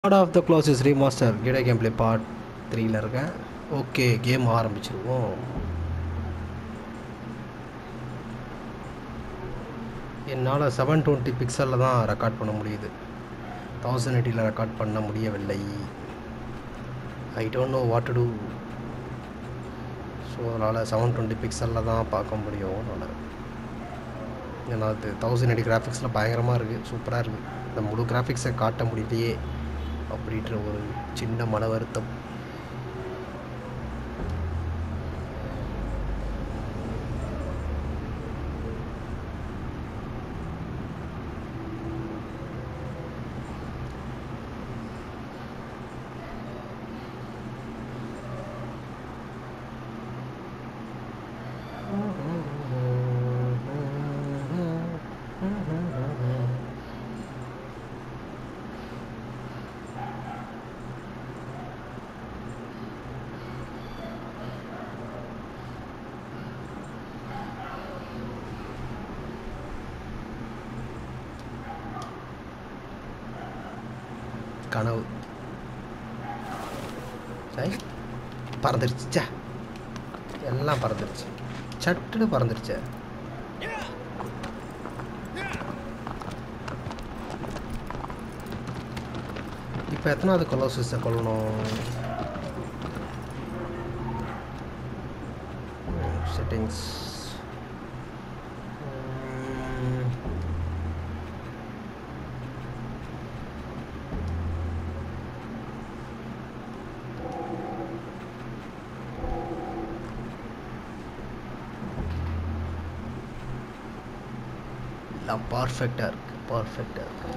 Card of the colossus remaster கிடே game play part த்ரீல இருக்கேன் ஓகே கேம் ஆரம்பிச்சிருவோம் என்னால் செவன் டுவெண்ட்டி பிக்சலில் தான் ரெக்கார்ட் பண்ண முடியுது தௌசண்ட் எயிட்டியில் ரெக்கார்ட் பண்ண முடியவில்லை I don't know what to do so அதனால் செவன் டுவெண்ட்டி பிக்சலில் தான் பார்க்க முடியும் அதனால் ஏன்னா அது தௌசண்ட் எயிட்டி கிராஃபிக்ஸில் பயங்கரமாக இருக்குது சூப்பராக இருக்குது இந்த முழு கிராஃபிக்ஸை காட்ட முடியலையே அப்படின்ற ஒரு சின்ன மன வருத்தம் கனவு சரி பறந்துருச்சு ச்சே எல்லாம் பறந்துருச்சு சட்டுன்னு பறந்துருச்சு இப்போ எத்தனாவது கொலோசிஸை கொல்லணும் செட்டிங்ஸ் எல்லாம் பர்ஃபெக்டாக இருக்கு பர்ஃபெக்டாக இருக்கு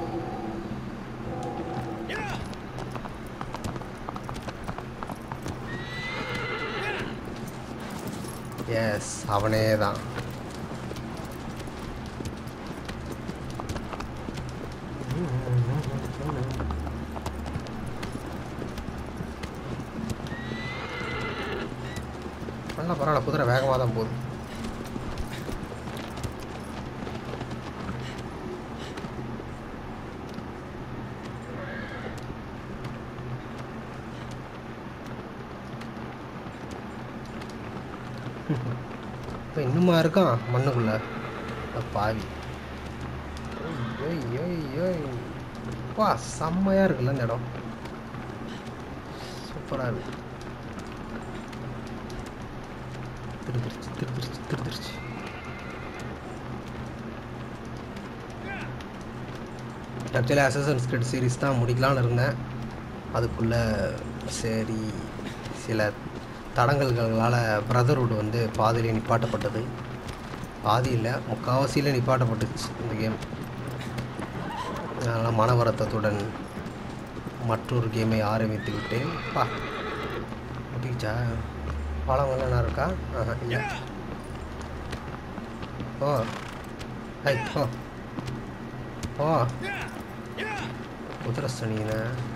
எஸ் அவனே தான் நல்லா பரவாயில்ல குதிரை வேகமாக தான் போகுது இப்போ இன்னுமா இருக்கான் மண்ணுக்குள்ள அட பாவி ஓய் ஓய் ஓய் வா செம்மையாக இருக்குல்ல இந்த இடம் சூப்பராக இருக்கு திருதிருச்சு திருதிருச்சு திருதிருச்சு ஆக்சுவலி அசசன் ஸ்கிரிட் சீரிஸ் தான் முடிக்கலான்னு இருந்தேன் அதுக்குள்ளே சரி சில தடங்கல்களால் பிரதர்வுட் வந்து பாதியிலே நிப்பாட்டப்பட்டது பாதி இல்லை முக்காவாசியில் நிப்பாட்டப்பட்டுச்சு இந்த கேம் அதனால் மன வருத்தத்துடன் மற்றொரு கேமை ஆரம்பித்து விட்டேன் பா முடிச்சா பழங்கள்லாம் என்ன இருக்கா ஆஹா இல்லை ஓ ஐ ஓ ஓ குதிரை சனின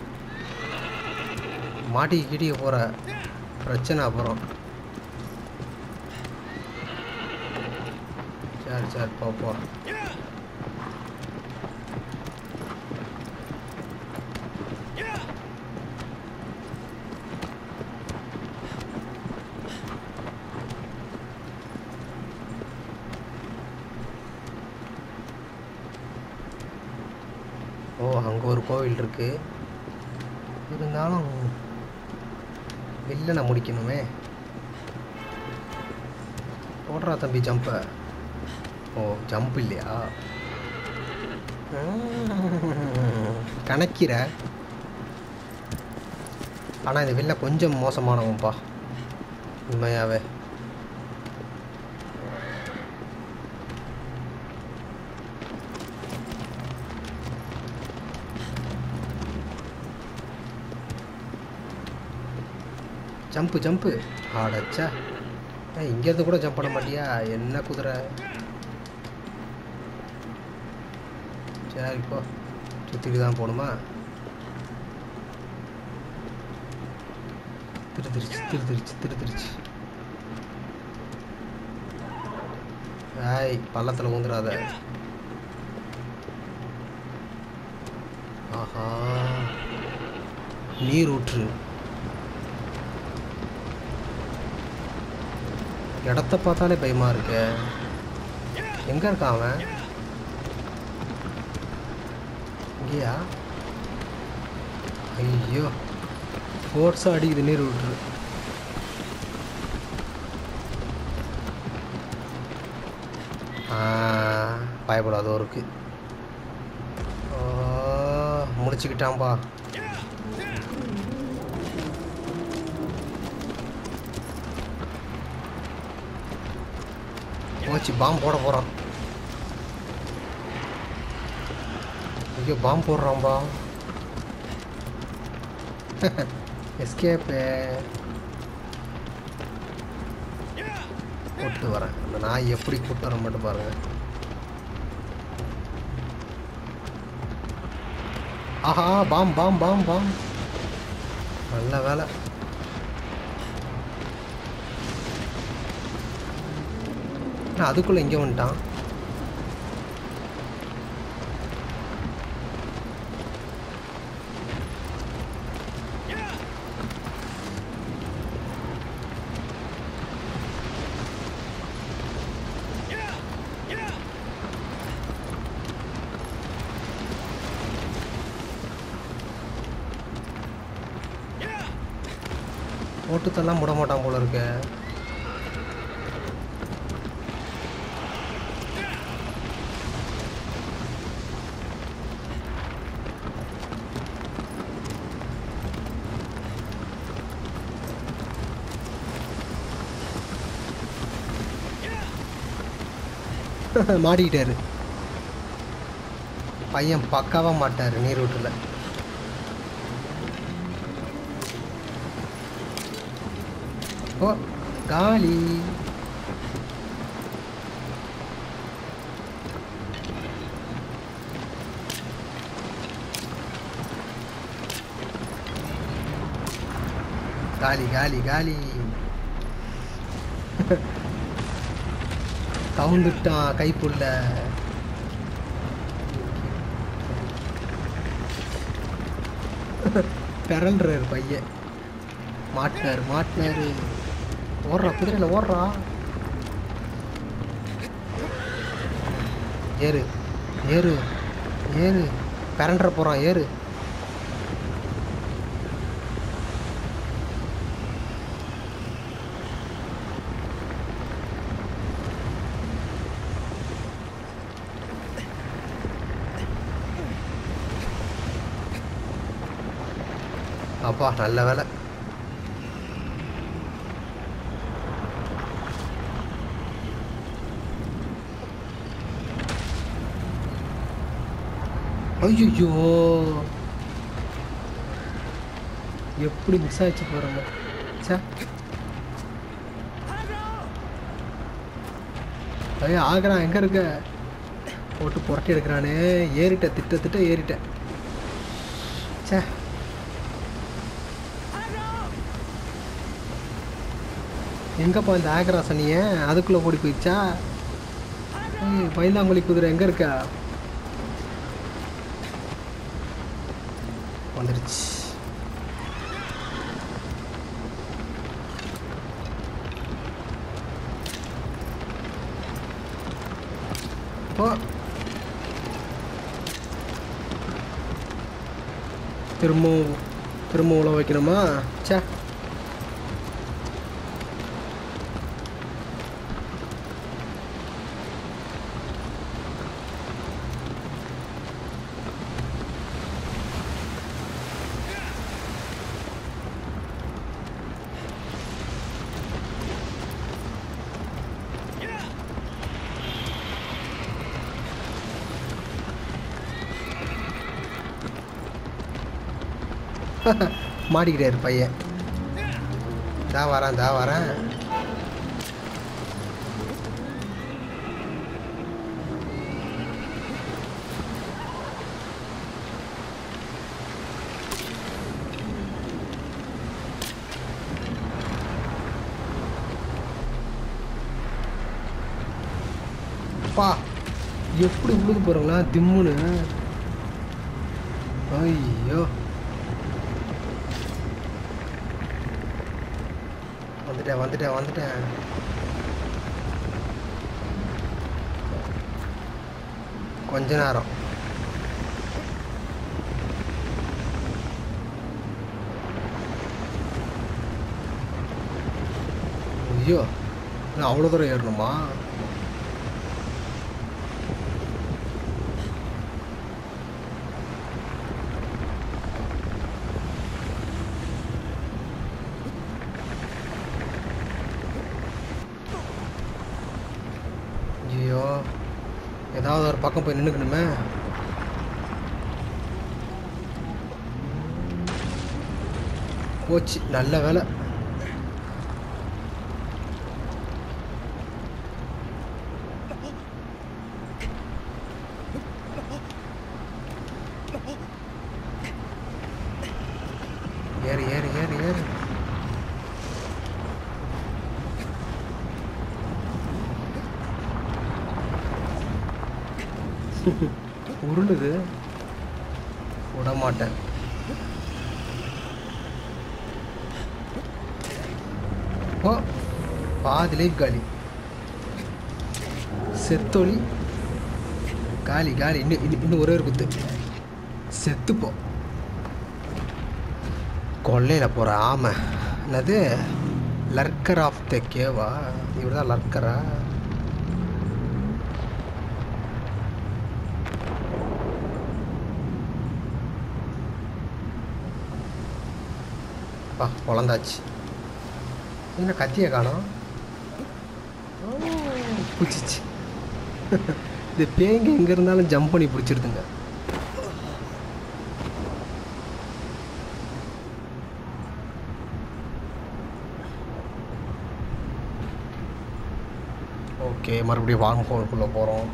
மாட்டி கிட்டிக்க போகிற பிரச்சனை அப்புறம் சரி சரி போ போ ஓ அங்கே ஒரு கோவில் இருக்கு இருந்தாலும் வில்லனை முடிக்கணுமே போடுறா தம்பி ஜம்பை ஓ ஜம்ப் இல்லையா உம், கணக்கிற ஆனால் இந்த வில்ல கொஞ்சம் மோசமானவன்ப்பா உண்மையாவே ஜம்ப்பு ஜம்ப்பு ஆடச்சா ஏய் இங்கேருந்து கூட ஜம்ப் பண்ண மாட்டியா என்ன குதிரை சரி போ சுற்றிட்டு தான் போகணுமா திருத்திருச்சு திருத்திருச்சு திருத்திருச்சு ஆய் பள்ளத்தில் ஊந்துடாத ஆஹா நீர் ஊற்று இடத்த பார்த்தாலே பயமா இருக்கு எங்க இருக்கான் அவன் இங்கேயா ஐயோ ஃபோர்ஸாக அடிக்குது நீர் விட்டுரு பயப்படாத ஒருக்கு முடிச்சுக்கிட்டான்பா போச்சு பாம்பு போட போகிறான் ஐயோ பாம்பு போடுறான்பா எஸ்கேப்பு கூட்டு வரேன் இந்த நாய் எப்படி கூட்டு வர மட்டும் பாருங்க ஆஹா பாம் பாம் பாம் பாம் நல்ல வேலை நான் அதுக்குள்ள இங்கே வந்துட்டான் ஓட்டுத்தெல்லாம் முட மாட்டான் போல இருக்கு மாட்டிக்கிட்டாரு பையன் பக்காவா மாட்டாரு நீர் வீட்டில் ஓ காலி காலி காலி காலி கவுந்துட்டான் கைப்புள்ள பிறல்றாரு பையன் மாட்டினாரு மாட்டினாரு ஓடுறா குதிரையில் ஓடுறா ஏறு ஏறு ஏறு பிறன்ற போகிறான் ஏறு அப்பா நல்ல வேலை ஐயோ எப்படி மிஸ் ஆச்சு போறாங்க சே ஐயா ஆகிறான் எங்க இருக்க போட்டு புரட்டி எடுக்கிறானே ஏறிட்ட திட்ட திட்ட ஏறிட்டேன் சே எங்கப்பா இந்த ஆகராசனிய அதுக்குள்ள ஓடி போயிடுச்சா ஏய், பயந்தாங்குழி குதிரை எங்க இருக்க வந்துடுச்சு போ திரும்பவும் திரும்ப உழ வைக்கணுமா சே மாட்டிக்கிட்டாரு பையன் தா வரேன் தா வரேன் பா எப்படி உழுது போகிறாங்களா திம்முன்னு ஐயோ வந்துட்டேன் வந்துட்டேன் வந்துட்டேன் கொஞ்ச நேரம் ஐயோ நான் அவ்வளோ தூரம் ஏறணுமா ஐயோ ஏதாவது ஒரு பக்கம் போய் நின்றுக்கணுமே போச்சு நல்ல வேலை ஏறு ஏறு ஏறு ஏறு உருளுது விட மாட்டேன் ஓ பாதிலே காலி செத்தொளி காலி காலி இன்னும் இன்னும் இன்னும் ஒரே ஒரு குத்து செத்துப்போ கொள்ளையில் போகிற ஆமை என்னது லர்க்கர் ஆஃப் த கேவா இவர் தான் லர்க்கரா பா குழந்தாச்சு என்ன கத்தியை காணோம் பிடிச்சிச்சு இந்த பேங்க எங்கே இருந்தாலும் ஜம்ப் பண்ணி பிடிச்சிருதுங்க ஓகே மறுபடியும் வார்ம் ஹோல்குள்ளே போகிறோம்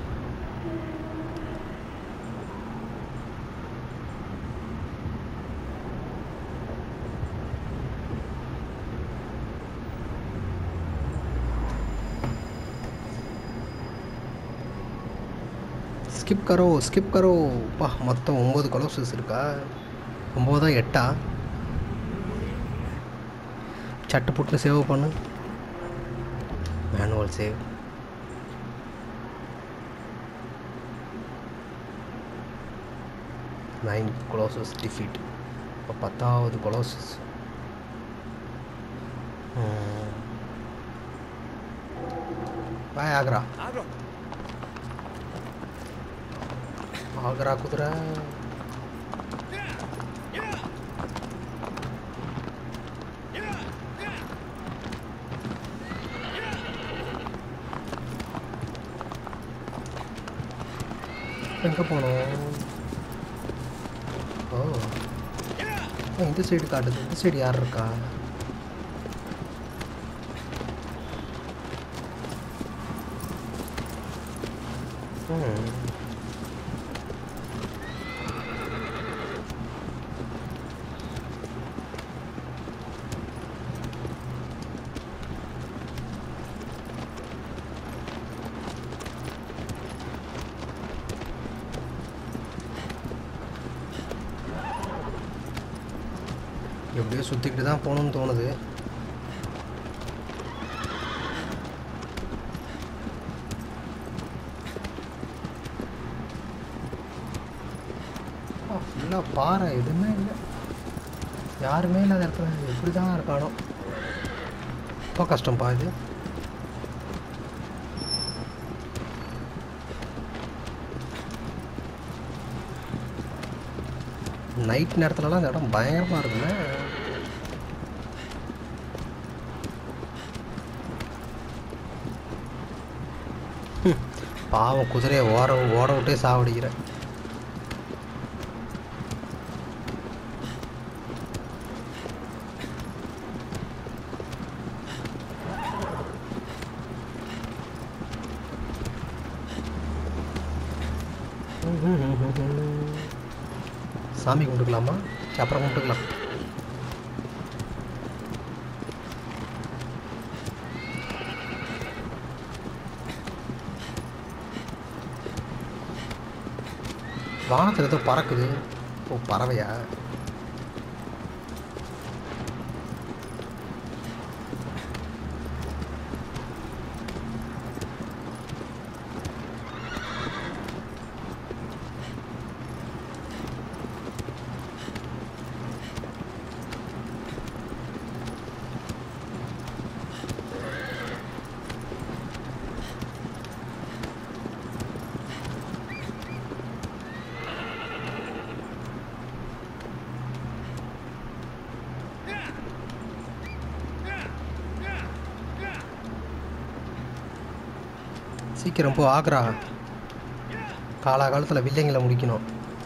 ஸ்கிப் கரோ ஸ்கிப் கரோ பா மொத்தம் ஒம்பது கொலோசஸ் இருக்கா ஒம்போதா எட்டா சட்டு புட்டு சேவ் பண்ணு manual save nine colossus defeat இப்போ பத்தாவது கொலோசஸ் பாய் ஆக்ரா Agro. ஆக்ரா குதிரை எங்கே போனோம் ஓ ஆ, இந்த சைடு காட்டுது இந்த சைடு யார் இருக்கா ம் எப்படியோ சுற்றிக்கிட்டு தான் போகணும்னு தோணுது ஃபுல்லாக பாறை எதுவுமே இல்லை யாருமே இல்லாத இடத்துல எப்படி தான் இருக்கானோ ரொம்ப கஷ்டம்ப்பா இது நைட் நேரத்துலலாம் இந்த இடம் பயங்கரமாக இருக்குல்ல ஹம், பாவம் குதிரையை ஓட ஓட விட்டே சாவடிக்கிறேன் சாமி கும்பிட்டுக்கலாமா சரி, அப்புறம் கும்பிட்டுக்கலாம் வானத்தில் ஏதோ பறக்குது ஓ பறவையா சீக்கிரம் போ ஆக்ரா காலாகாலத்தில் வில்லைங்களை முடிக்கணும்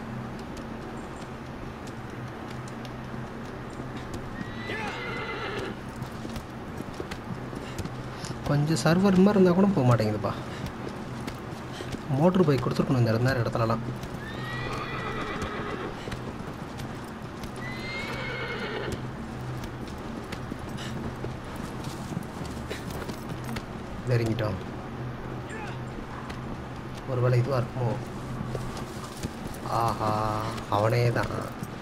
கொஞ்சம் சர்வர் மாதிரி இருந்தால் கூட போக மாட்டேங்குதுப்பா மோட்ரு பைக் கொடுத்துருக்கணும் இந்த மாதிரி இடத்துலலாம் நெருங்கிட்டோம் ஒருவேளை இதுவாக இருக்குமோ ஆஹா அவனே தான்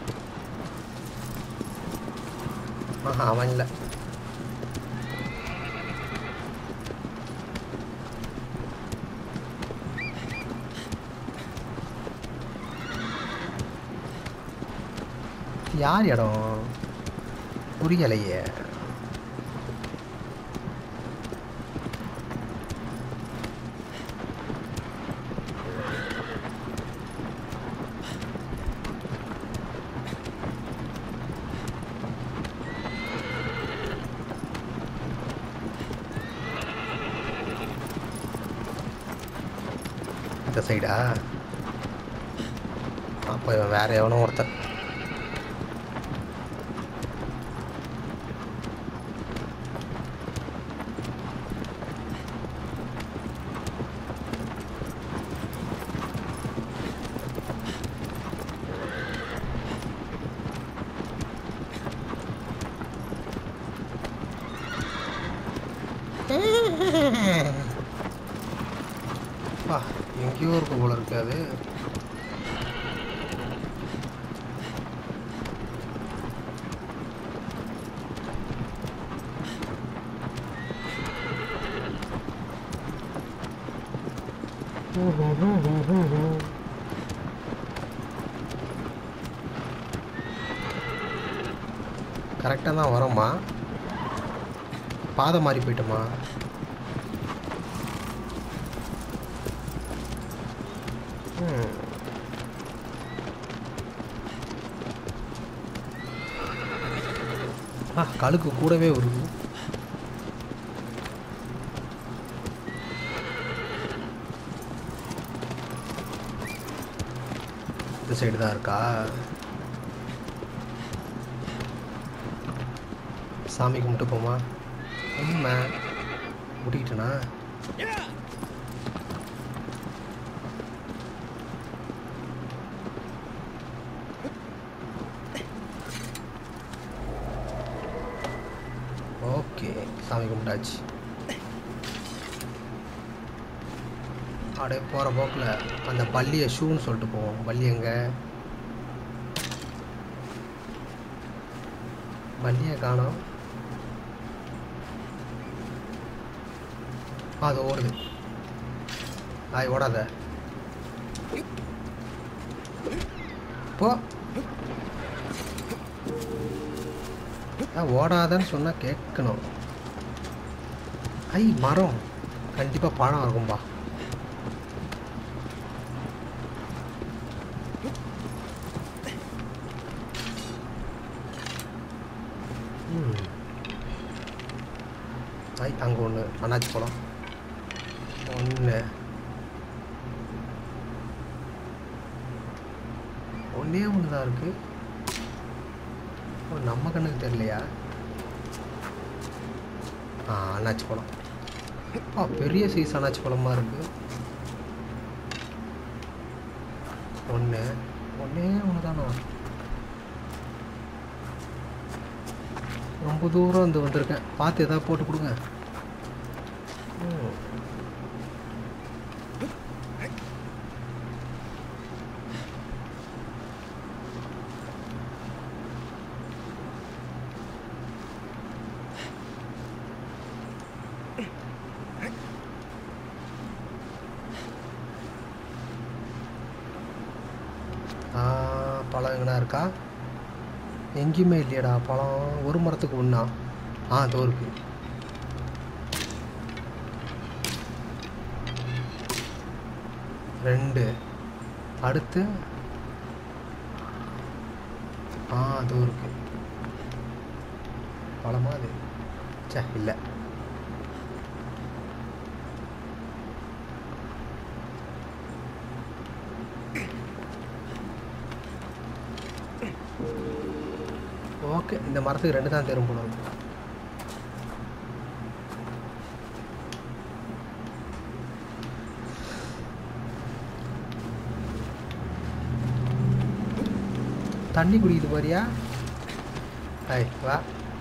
ஆஹா அவன் இல்லை யார் இடம் புரியலையே இந்த சைடா அப்போ இவன் வேற எவனோ ஒருத்தன் பா எங்கேயோ இருக்க போல இருக்காது கரெக்டாக தான் வரோம்மா பாதை மாறி போயிட்டோமா ம். ஆ கழுக்கு கூடவே வருது இந்த சைடு தான் இருக்கா சாமி கும்பிட்டு போமா உண்மை முடிக்கிட்டேனா ஓகே சாமி கும்பிட்டாச்சு அப்படியே போகிற போக்கில் அந்த பள்ளியை ஷூன்னு சொல்லிட்டு போவோம் பள்ளி எங்க பள்ளியை காணோம் ஆ, அது ஓடுது ஆய் ஓடாத போ ஆ, ஓடாதன்னு சொன்னால் கேட்கணும் ஐ மரம் கண்டிப்பாக பழம் இருக்கும்பா ம். ஐ அங்கே ஒன்று அண்ணாச்சி பழம் ஒன்று ஒன்றே ஒன்று தான் இருக்குது ஓ நம்ம கண்ணுக்கு தெரியலையா ஆ அண்ணாச்சி பழம் ஆ பெரிய சைஸ் அண்ணாச்சி பழமாக இருக்குது ஒன்று ஒன்றே ஒன்று தானா ரொம்ப தூரம் வந்து வந்திருக்கேன் பார்த்து எதாவது போட்டு கொடுங்க ம். ஆ, பழம் எங்கனா இருக்கா எங்கேயுமே இல்லையடா பழம் ஒரு மரத்துக்கு ஒன்றா ஆ அதோ இருக்கு ரெண்டு அடுத்து ஆ அதோ இருக்கு பழமா அது சே இல்லை ஓகே இந்த மரத்துக்கு ரெண்டு தான் தேரும் போல இருக்கு. தண்ணி குடிக்குது பாரியா ஐய் வா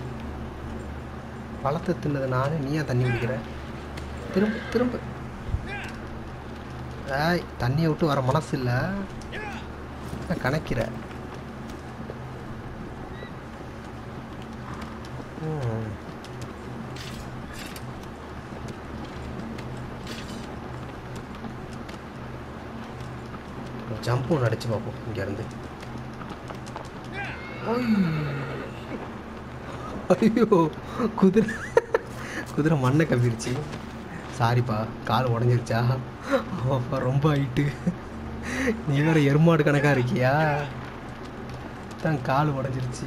பழத்தை தின்னது நானு நீ ஏன் தண்ணி குடிக்கிற திரும்ப திரும்ப ஏய் தண்ணியை விட்டு வர மனசு இல்லை கணக்கிற ம். ஜம்ப் ஒன்று அடிச்சு பார்ப்போம் இங்கேருந்து ஐயோ குதிரை குதிரை மண்ணை கவிடுச்சு சாரிப்பா கால் உடஞ்சிருச்சா அப்பா ரொம்ப ஹைட்டு நீ வேற எருமாடு கணக்காக இருக்கியா தான் கால் உடஞ்சிருச்சு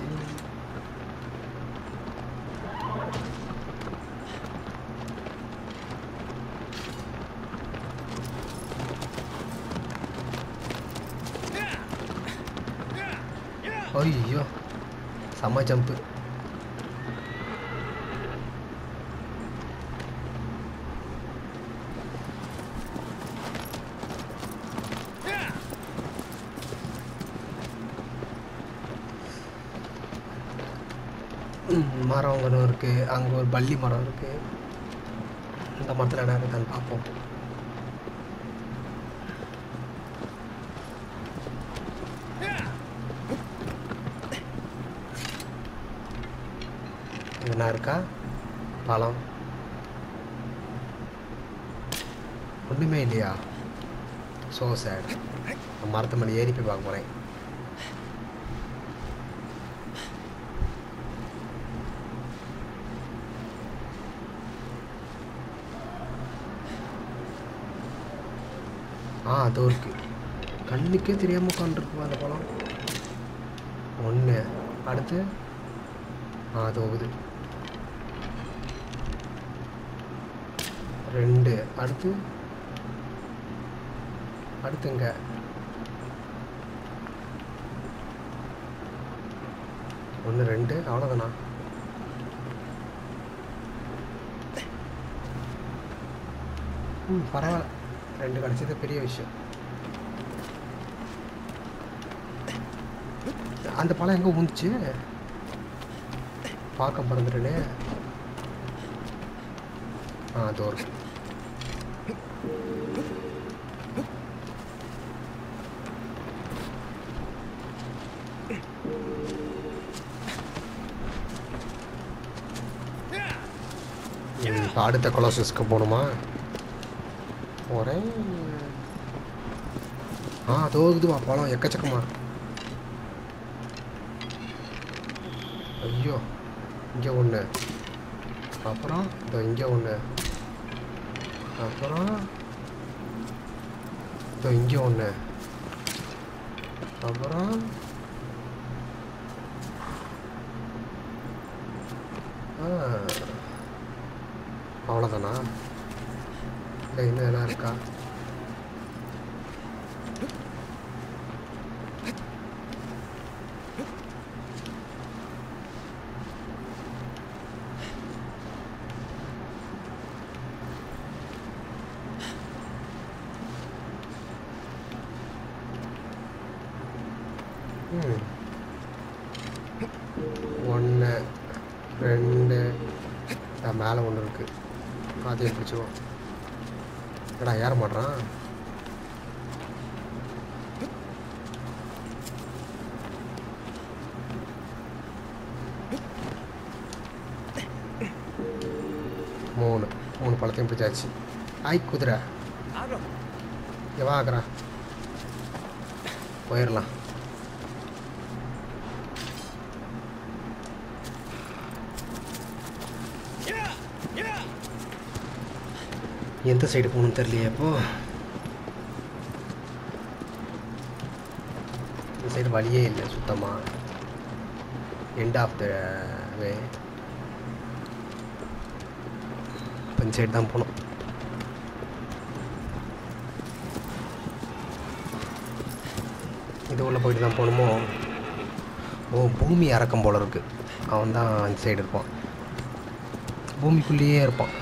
ஐயோ செம்ம ஜம்ப்பு மரம் ஒன்று இருக்குது அங்கே ஒரு பள்ளி மரம் இருக்குது இந்த மரத்தில் என்ன இருக்குதான்னு பார்ப்போம் இது என்ன இருக்கா பழம் ஒன்றுமே இல்லையா ஸோ சேட் மரத்து மேலே ஏறி போய் பார்க்க போகிறேன் ஆ அதோ இருக்கு கண்ணுக்கே தெரியாமல் உட்காந்துருக்கு அந்த பழம் ஒன்று அடுத்து ஆ அது போகுது ரெண்டு அடுத்து அடுத்துங்க ஒன்று ரெண்டு அவ்வளோதானா ம் பரவாயில்ல ரெண்டு கிடச்சது பெரிய விஷயம் அந்த பழம் எங்கே ஊந்துச்சு பார்க்க பிறந்துட்டேனே ஆ அதோ இருக்கு இப்போ அடுத்த கொலாசஸ்க்கு போகணுமா போகிறேன் ஆ அதோ இதுவா பழம் எக்கச்சக்கமா ஐயோ இங்கே ஒன்று அப்புறம் இதோ இங்கே ஒன்று அப்புறம் இதோ இங்கே ஒன்று அப்புறம் ஆ அவ்வளோதானா இல்லை இன்னும் என்ன இருக்கா ம் ஒன்று ரெண்டு மேலே ஒன்று இருக்குது அதையும் பிடிச்சிருவோம் என்னடா ஏற மாட்றான் மூணு மூணு பழத்தையும் பிடிச்சாச்சு ஆய் குதிரை எவா ஆக்குறா போயிடலாம் எந்த சைடு போகணும்னு தெரியலையே இப்போ இந்த சைடு வழியே இல்லை சுத்தமாக எண்ட் ஆஃப் த வே இப்போ இந்த சைடு தான் போகணும் இது உள்ள போயிட்டு தான் போகணுமோ ஓ பூமி இறக்கம் போல இருக்கு அவன் தான் இந்த சைடு இருப்பான் பூமிக்குள்ளேயே இருப்பான்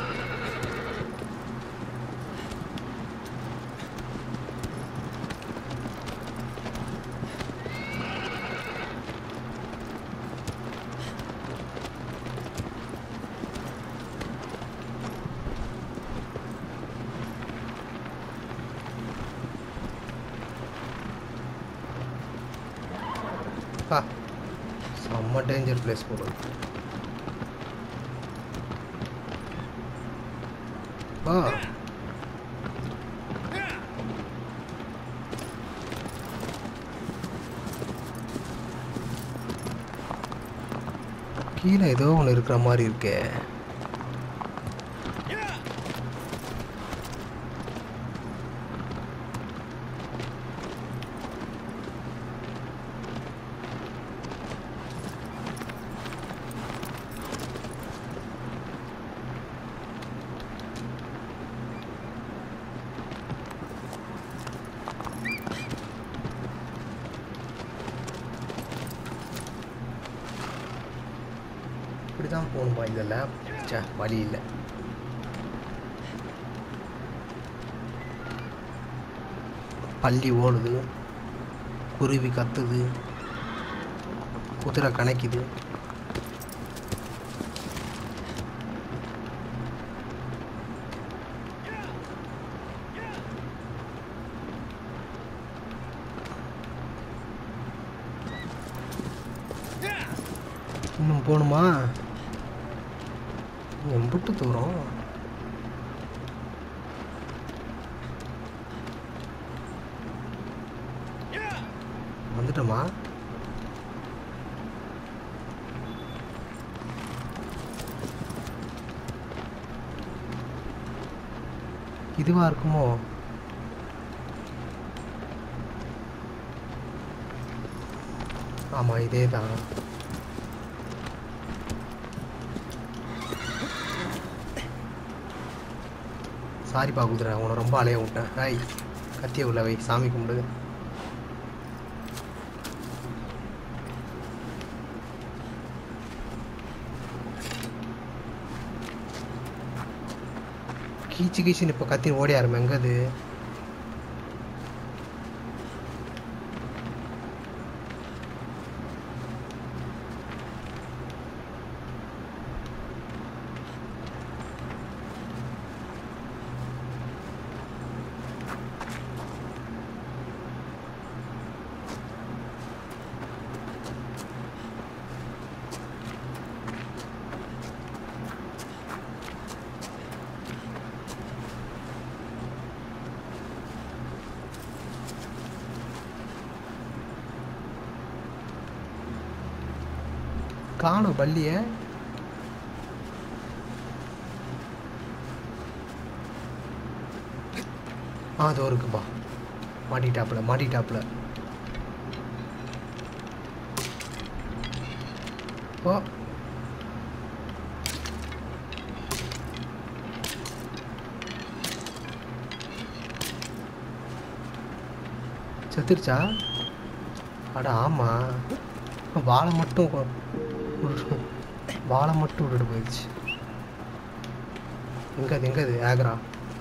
ஆ செம்ம டேஞ்சர் பிளேஸ் போல ஆ கீழே ஏதோ ஒன்று இருக்கிற மாதிரி இருக்கே இப்படி தான் போகணுமா இதெல்லாம் சே வழி இல்லை பள்ளி ஓடுது குருவி கத்துது குதிரை கணக்குது இன்னும் போகணுமா எம்பிட்டு தூரம் வந்துட்டோமா இதுவா இருக்குமோ ஆமா இதே தான் சாரிப்பா குதிரை உன்னை ரொம்ப அலைய விட்டேன் ஹாய் கத்திய உள்ள வை சாமி கும்பிடு கீச்சு கீச்சுன்னு இப்போ கத்தி ஓடியாருமே எங்க அது காணும் பள்ளிய ஆ அதோ இருக்குப்பா மாட்டிட்டாப்புல மாட்டிட்டாப்புல ஓ செத்துருச்சா அட ஆமா வாழை மட்டும் கொ- விட்டு- வாழை மட்டும் விட்டுட்டு போயிடுச்சு எங்க அது எங்க அது ஆக்ரா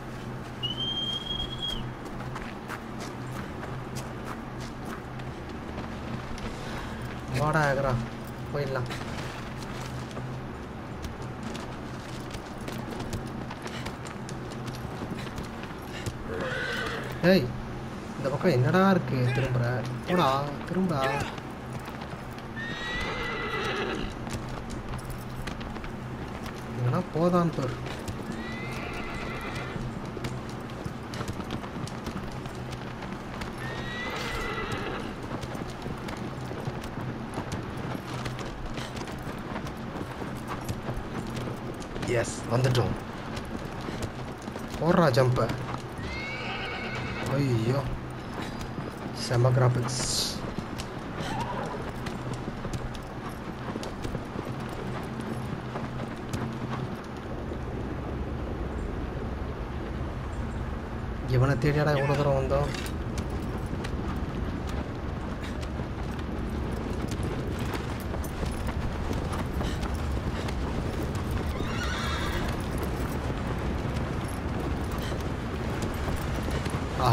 வாடா ஆக்ரா போயிடலாம் ஏய் இந்த பக்கம் என்னடா இருக்கு திரும்புற போடா திரும்புடா எங்கன்னா போதான் பாரு எஸ் வந்துட்டோம் போடுறா ஜம்பை ஐயோ செம கிராபிக்ஸ் இவனை தேடியாடா எவ்வளோ தூரம் வந்தோம்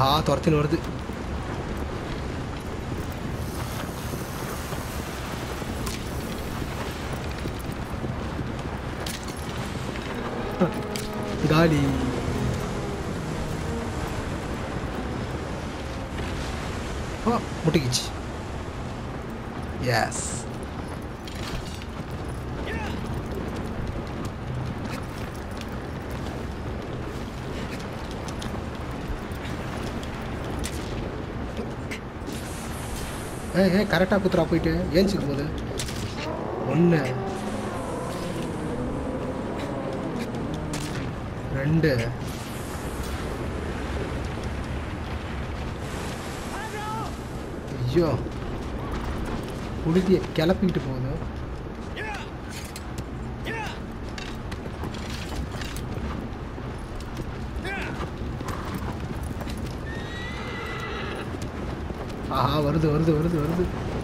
ஆ துரத்தின்னு வருது காலி ஆ முட்டிக்கிச்சு எஸ் ஏ ஏ கரெக்டாக குத்துறா போயிட்டு ஏஞ்சிக்கும் போது ஒன்று ரெண்டு ஐயோ புழுதியை கிளப்பிக்கிட்டு போகுது ஆஹா வருது வருது வருது வருது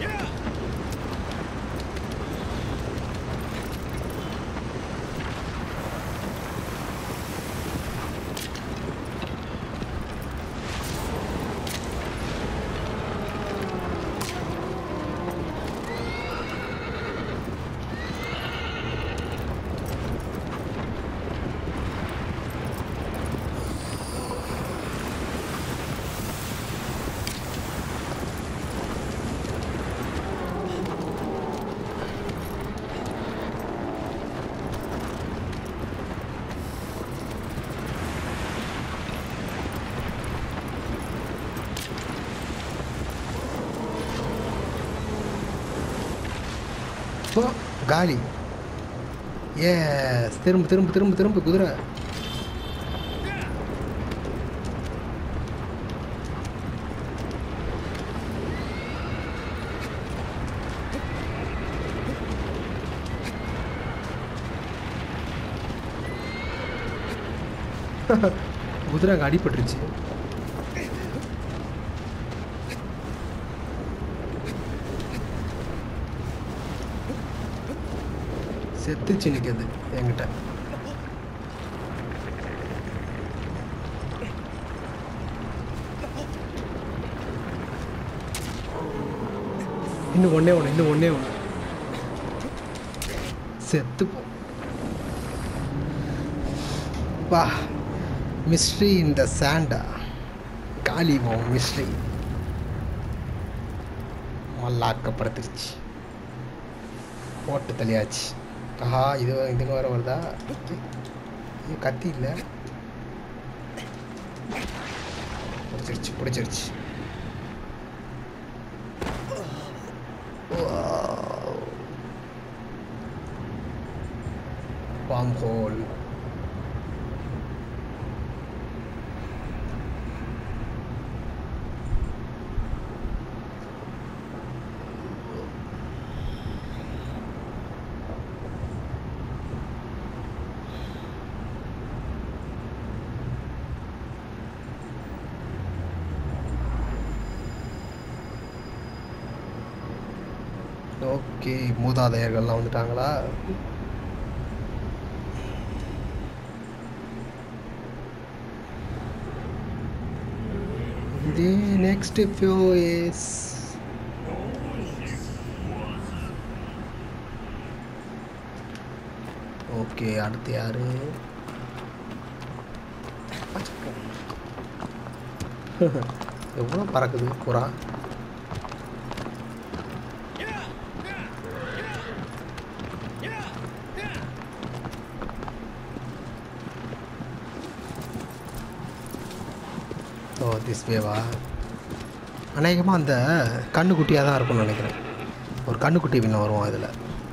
ஓ காலி ஏஸ் திரும்ப திரும்ப திரும்ப திரும்ப குதிரை குதிரை அங்கே அடிபட்டுருச்சு செத்துச்சு நிற்கிது என்கிட்ட இன்னும் ஒன்றே ஒன்று இன்னும் ஒன்றே ஒன்று செத்து போ வா மிஸ்ட்ரி இன் த சாண்டா காலி போம் மிஸ்ட்ரி மல்லாக்கப்படுத்துருச்சு போட்டு தள்ளியாச்சு ஆஹா இது இதுக்கு வேற வருதா இது கத்தி இல்லை பிடிச்சிருச்சு பிடிச்சிருச்சு பாம் ஹோல் ஓகே மூதாதையர்கள்லாம் வந்துட்டாங்களா இது நெக்ஸ்ட் ஃபியூ இஸ் ஓகே அடுத்து யாரு எவ்வளோ பறக்குது புறா ஓ திஸ் வேவா அநேகமாக அந்த கண்ணுக்குட்டியாக தான் இருக்கும்னு நினைக்கிறேன் ஒரு கண்ணுக்குட்டி பின்ன வருவோம் இதில்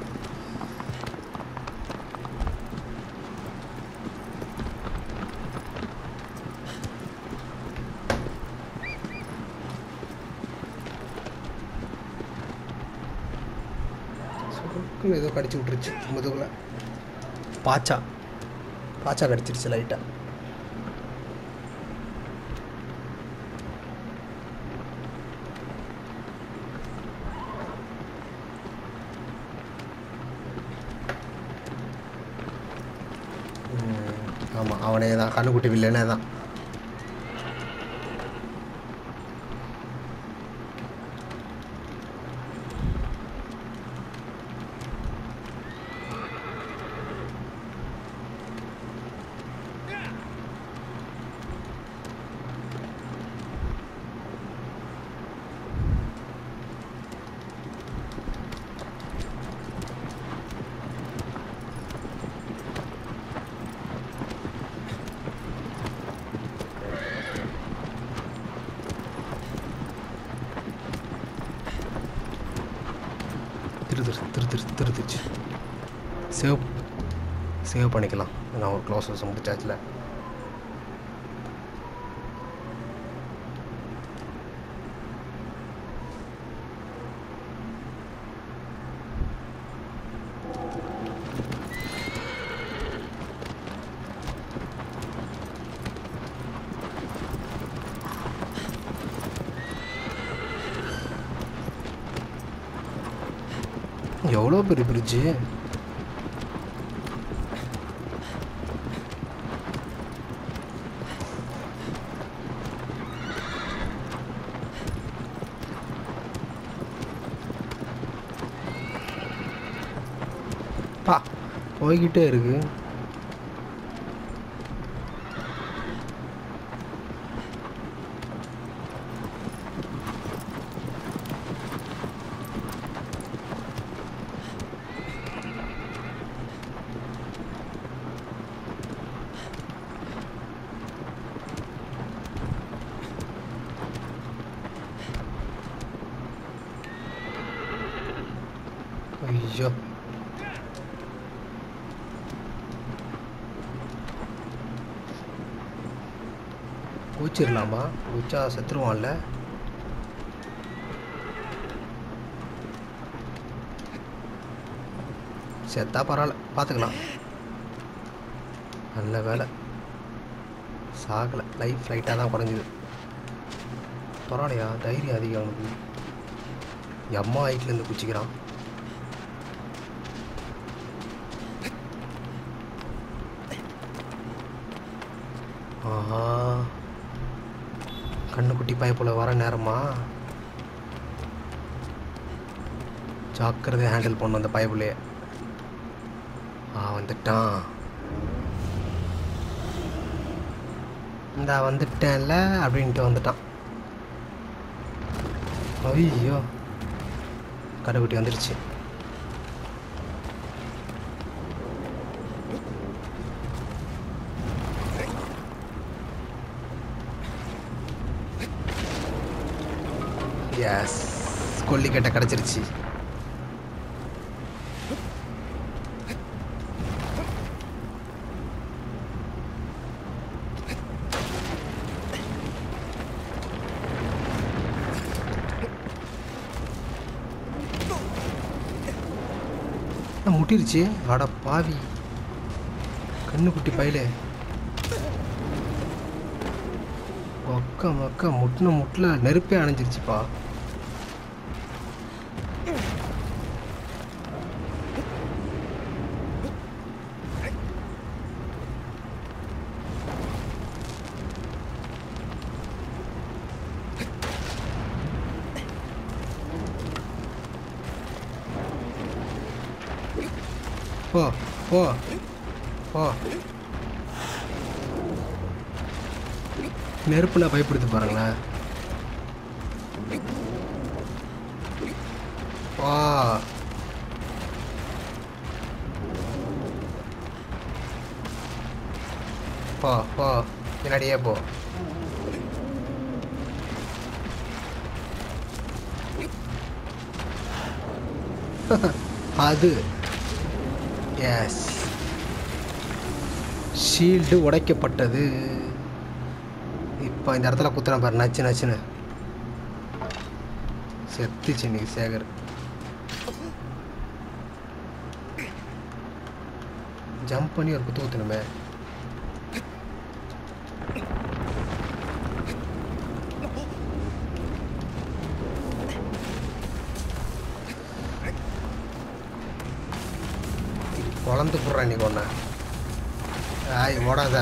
சுருக்குன்னு ஏதோ கடிச்சு விட்டுருச்சு முதுகுல பாச்சா பாச்சா கடிச்சிருச்சு லைட்டாக ஆமாம் அவனே தான் கண்ணுக்குட்டி வில்லனே தான் கொடுத்துச்சு சேவ் சேவ் பண்ணிக்கலாம் நான் ஒரு க்ளோசஸ் முடிச்சாச்சுல எவ்வளோ பெரிய பிரிட்ஜு பா போய்கிட்டே இருக்கு ஐயோ குச்சிடலாமா குச்சா செத்துருவான்ல செத்தா பரவாயில்ல பார்த்துக்கலாம் நல்ல வேலை சாகலை லைஃப் லைட்டாக தான் குறைஞ்சிது பரவாயில்லையா தைரியம் அதிகம் அவனுக்கு எம்மா ஹைட்லேருந்து குச்சிக்கிறான் ஆஹா கண்ணுக்குட்டி பயப்புல வர நேரமா ஜாக்கிரதை ஹேண்டில் பண்ணும் அந்த பயப்புலையே ஆ வந்துட்டான் இந்தா வந்துட்டேன்ல அப்படின்ட்டு வந்துட்டான் ஐயோ கடைக்குட்டி வந்துடுச்சு எஸ் கொல்லிக்கட்டை கிடச்சிருச்சு ஆ, முட்டிருச்சு அட பாவி கண்ணுக்குட்டி பையலே ஒக்க மொக்க முட்டின முட்டில் நெருப்பே அணைஞ்சிருச்சுப்பா போ போ போ நெருப்புல பயப்படுத்து பாருங்களேன் வா போ போ பின்னாடியே போ அது எஸ் ஷீல்டு உடைக்கப்பட்டது இப்போ இந்த இடத்துல குத்துறேன் பாரு நச்சு நச்சுன்னு செத்துச்சு இன்னைக்கு சேகர் ஜம்ப் பண்ணி ஒரு குத்து குத்தணுமே குழந்து போடுறேன் இன்னைக்கு ஒன்று ஆய் ஓடாத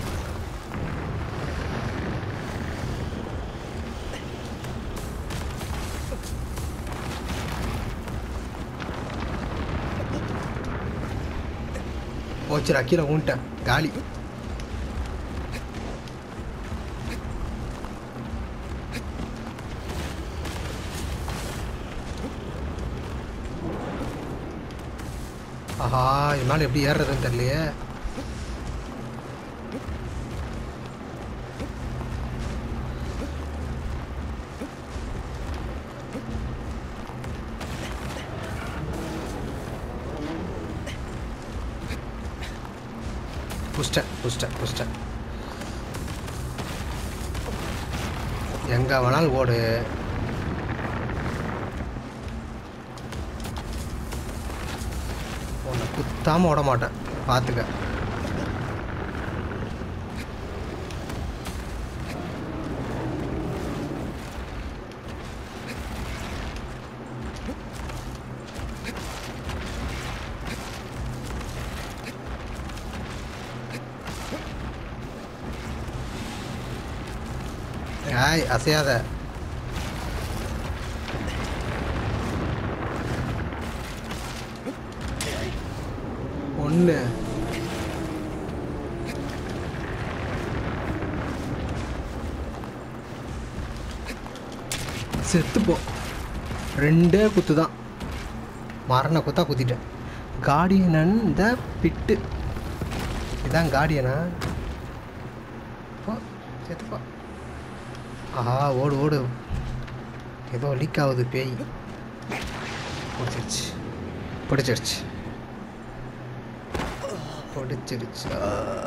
போச்சுடா கீழே ஊன்ட்டேன் காலி ஆஹா இது மேலே எப்படி ஏறுறதுன்னு தெரியலையே புஷ்டேன் புஷ்டேன் புஷ்டேன் எங்கே வேணாலும் ஓடு உன்னை குத்தாமல் ஓட மாட்டேன் பார்த்துக்க ஏய் அசையாத ஒன்று செத்துப்போ ரெண்டே குத்து தான் மரண குத்தா குத்திட்டேன் கார்டியனன் த பிட்டு இதான் கார்டியனா போ செத்துப்போ ஆஹா ஓடு ஓடு ஏதோ லீக் ஆகுது பேய் பிடிச்சிருச்சு பிடிச்சிருச்சு பிடிச்சிருச்சு ஆ.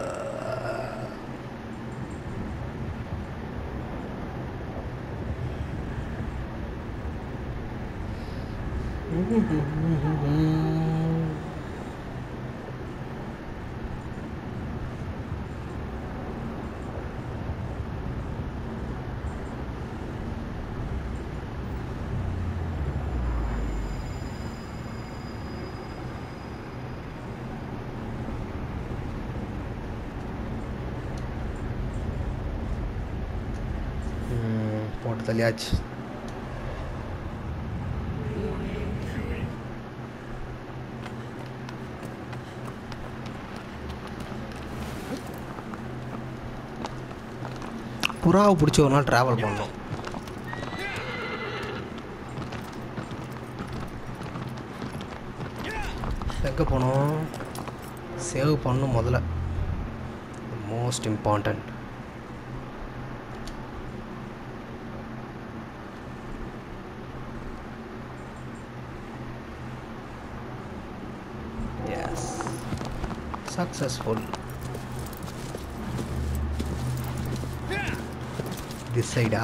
ம், போட்டு தள்ளியாச்சு புறாவை பிடிச்சி ஒரு நாள் ட்ராவல் பண்ணோம் எங்கே போனோம் சேவ் பண்ணும் முதல்ல most important yes successful this சைடா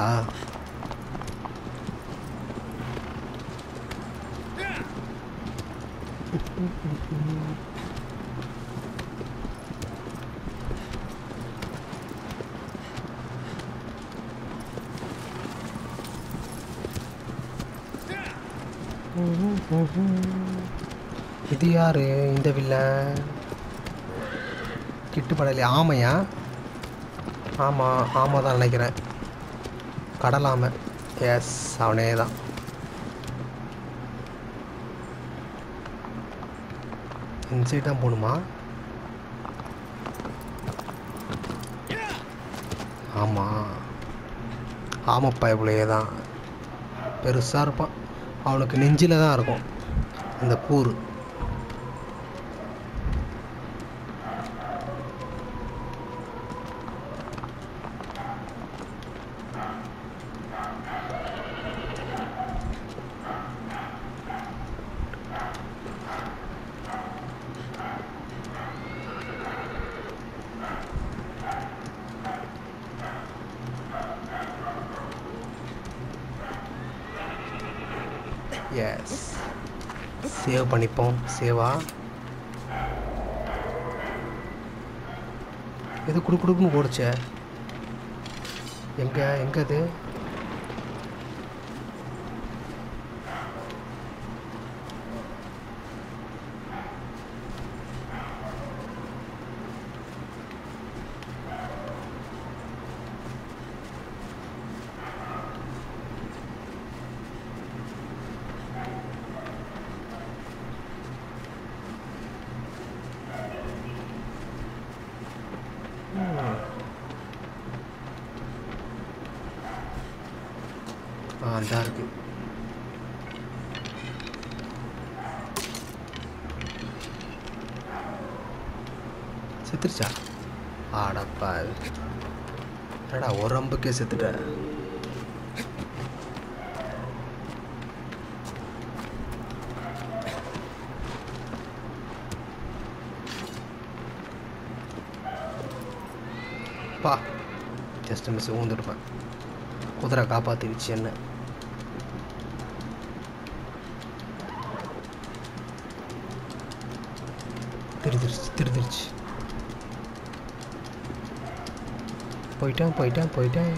இது யாரு இந்த வில்லன் கிட்டு படலையா ஆமையா ஆமாம் ஆமாம் தான் நினைக்கிறேன் கடலாமை எஸ் அவனே தான் இந்த சைடு தான் போகணுமா ஆமாம் ஆமப்பாய்ப்புலையே தான் பெருசாக இருப்பான் அவனுக்கு நெஞ்சில் தான் இருக்கும் அந்த கூறு எஸ் சேவ் பண்ணிப்போம் சேவா எது குடு குடுக்குன்னு ஓடுச்சே எங்க எங்க அது ஆ அதான் இருக்கு செத்துருச்சா ஆடப்பா என்னடா ஒரு அம்புக்கே செத்துட்ட பா ஜஸ்ட் மிஸ் ஊந்துடுவேன் குதிரை காப்பாற்றிடுச்சு என்ன திருதிருச்சு திருதிருச்சு போயிட்டேன் போயிட்டேன் போயிட்டேன்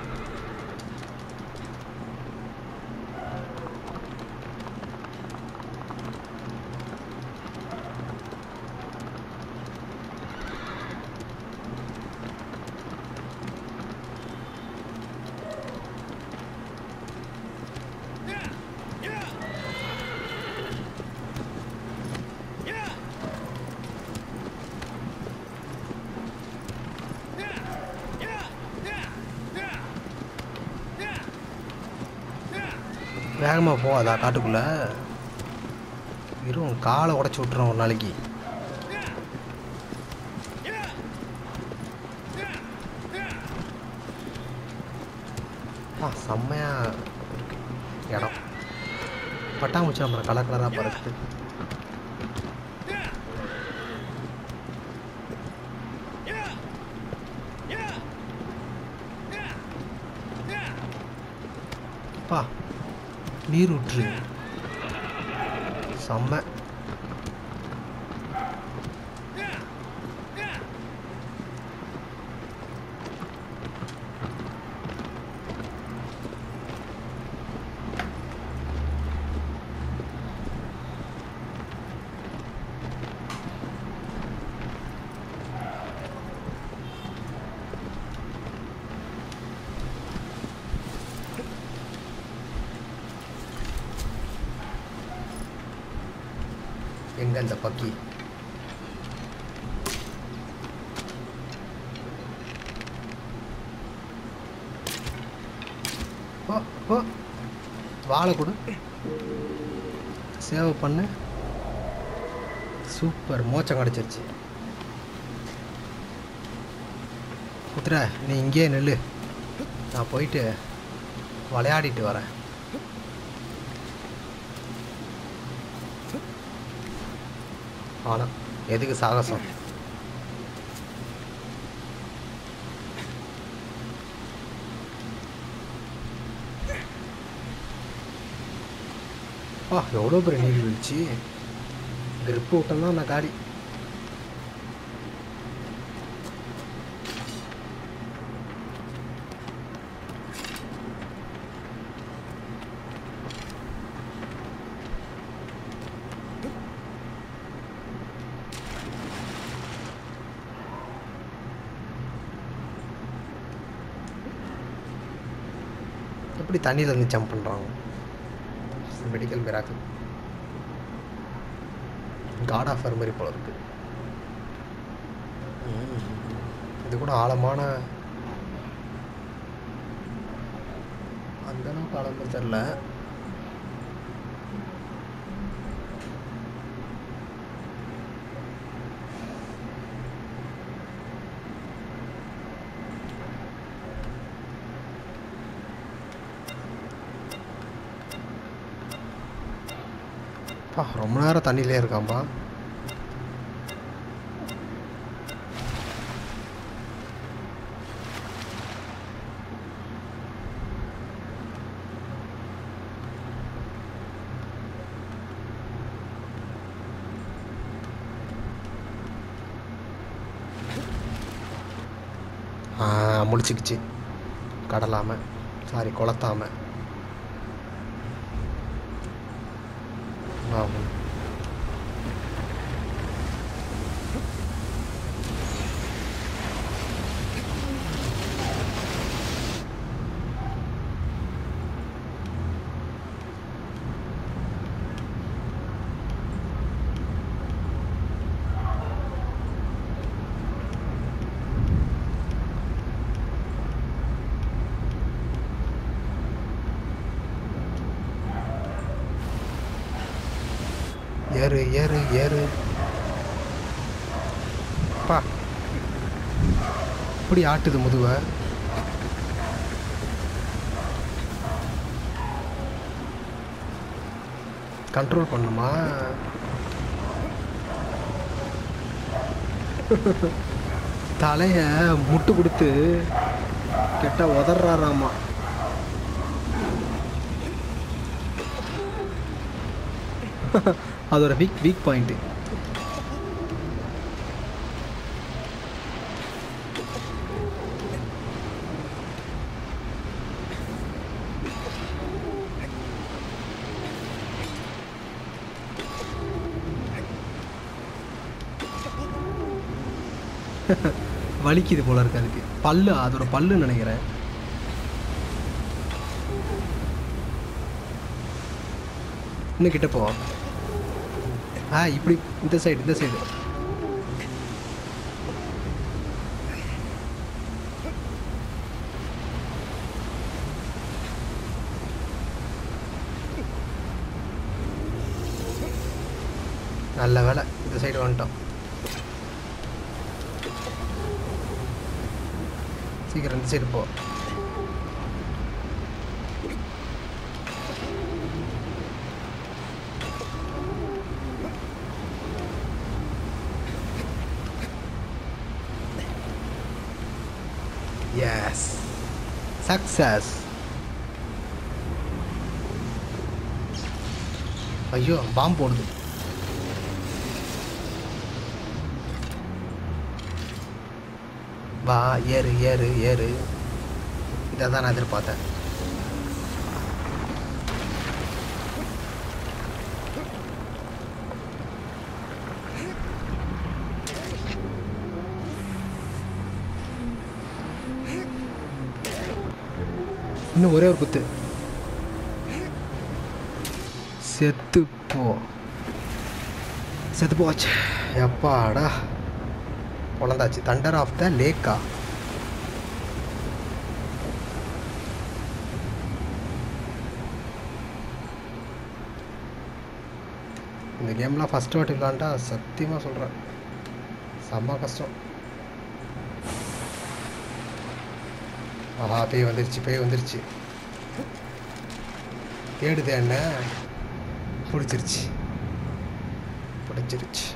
வேகமாக போகாதா காட்டுக்குள்ளே வெறும் காலை உடச்சி விட்டுறோம் ஒரு நாளைக்கு ஆ செம்மையாக இருக்கு இடம் பட்டாம்பூச்சி அப்புறம் கலர் கலராக பறக்குது பா நீர் விட்டுரு செம்ம எங்க இந்த பக்கி ஓ ஓ வாழை கொடு சேவ் பண்ணு சூப்பர் மோச்சம் கிடச்சிருச்சு குத்துற நீ இங்கேயே நெல்லு நான் போயிட்டு விளையாடிட்டு வரேன் ஆனால் எதுக்கு சாகசம் ஆ எவ்வளோ பெரிய நீர் வீழ்ச்சி கிரிப்பு விட்டோம்னா நான் காடி எப்படி தண்ணியில் இருந்து ஜம்ப் பண்ணுறாங்க மெடிக்கல் மிராக்கிள் காட் ஆஃப் மாதிரி போல இருக்கு ம். இது கூட ஆழமான அந்த அளவுக்கு ஆழமாக தெரில பா ரொம்ப நேரம் தண்ணியிலே இருக்கான்பா ஆ முழிச்சுக்கிச்சு கடலாம சாரி குளத்தாம ஆமாம் ஏறு ஏறு ஏறு பா இப்படி ஆட்டுது முதுவை கண்ட்ரோல் பண்ணுமா தலைய முட்டு கொடுத்து கெட்ட உதறாராமா அதோட வீக் வீக் பாயிண்ட்டு வலிக்குது போல இருக்கு அதுக்கு பல்லு அதோட பல்லு நினைக்கிறேன் இன்னும் கிட்ட போ ஆ இப்படி இந்த சைடு இந்த சைடு நல்ல வேலை இந்த சைடு வந்துட்டோம் சீக்கிரம் இந்த சைடு போ எஸ் சக்சஸ் ஐயோ பாம்பு போடுது வா ஏறு ஏறு ஏறு இதை தான் நான் எதிர்பார்த்தேன் இன்னும் ஒரே ஒரு குத்து செத்து போ செத்து போச்சு எப்பாடா குழந்தாச்சு தண்டர் ஆஃப் த லேக்கா இந்த கேம்லாம் ஃபஸ்ட்டு வாட்டி விளாண்டா சத்தியமாக சொல்கிறேன் செம்ம கஷ்டம் ஆஹா பேய் வந்துருச்சு பேய் வந்துருச்சு தேடுது என்ன பிடிச்சிருச்சு பிடிச்சிருச்சு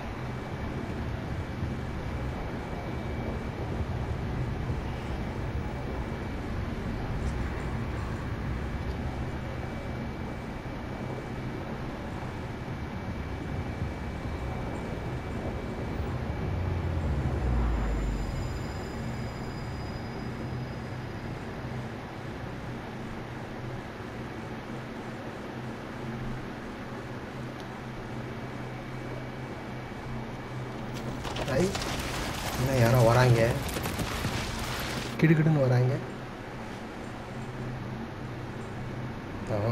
ஐ இன்னும் யாரோ வராங்க கிடுகிடுன்னு வராங்க ஓ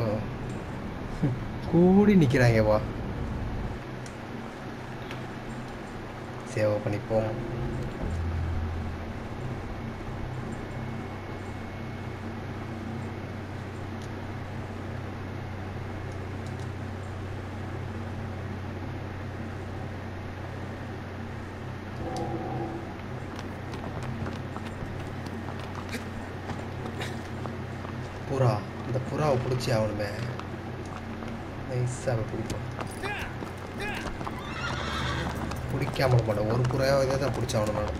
கூடி நிற்கிறாங்க வா சேவை பண்ணிப்போம் புறா இந்த புறாவை பிடிச்சி ஆகணுமே நைஸாக பிடிப்போம் பிடிக்காம விட மாட்டேன் ஒரு புறாவை தான் பிடிச்சாகணும் நான்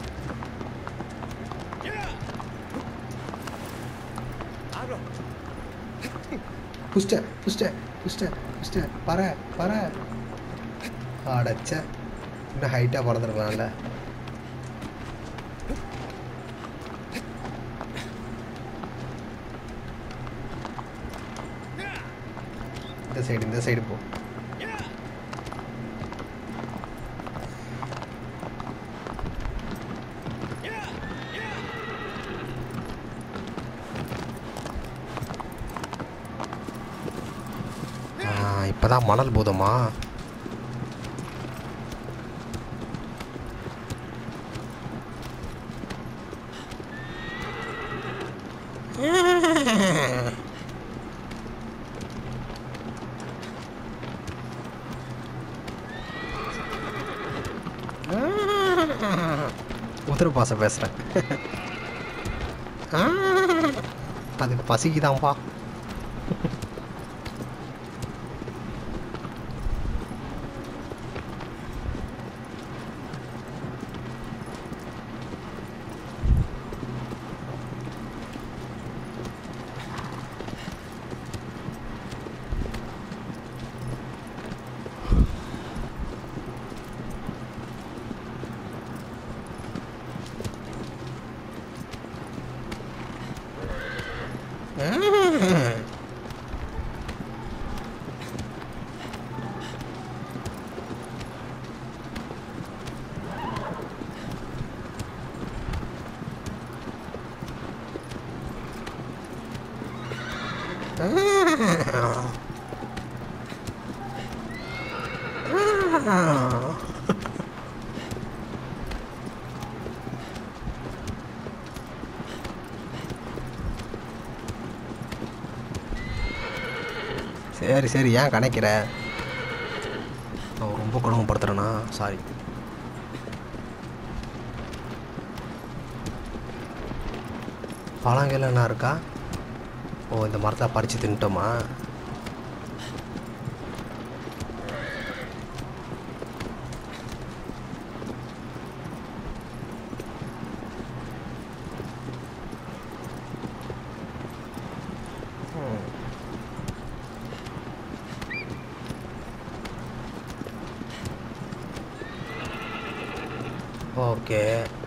புஷ்டேன் புஷ்டேன் புஷ்டேன் புஷ்டேன் பற பற அடைச்ச இன்னும் ஹைட்டாக பறந்துருக்கலாம்ல இந்த சைடு இந்த சைடு போ ஆ, இப்பதான் மணல் பூதமா உதிர பாச பேசுகிறேன் அதுக்கு பசிக்குதான்ப்பா சரி சரி ஏன் கணக்கிற நான் ரொம்ப கொடுமைப்படுத்துகிறேண்ணா சாரி பழங்கள் என்ன இருக்கா ஓ இந்த மரத்தை பறித்து தின்ட்டோமா ஓகே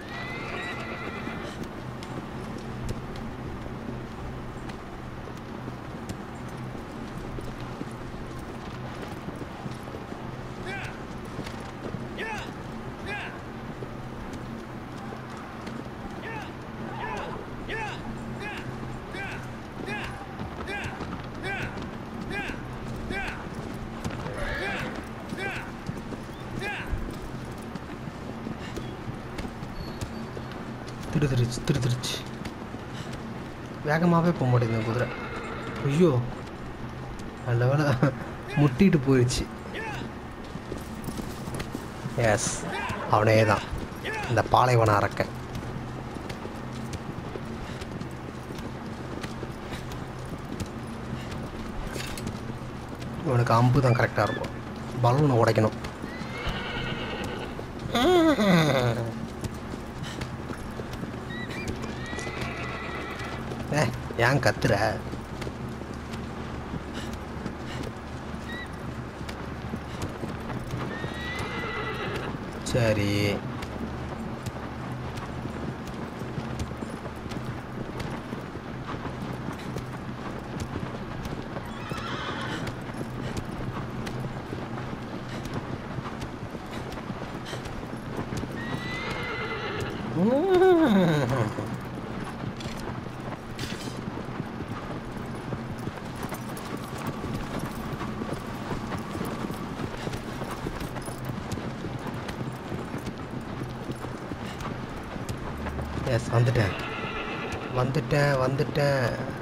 திருதிருச்சு திருதிருச்சு வேகமாகவே போக மாட்டேங்குது குதிரை ஐயோ நல்ல வேலை முட்டிட்டு போயிடுச்சு எஸ் அவனே தான் இந்த பாலைவன அரக்க இவனுக்கு அம்பு தான் கரெக்டாக இருக்கும் பலூனை உடைக்கணும் ஏ ஏன் கத்துற சரி எஸ் வந்துட்டேன் வந்துட்டேன் வந்துட்டேன்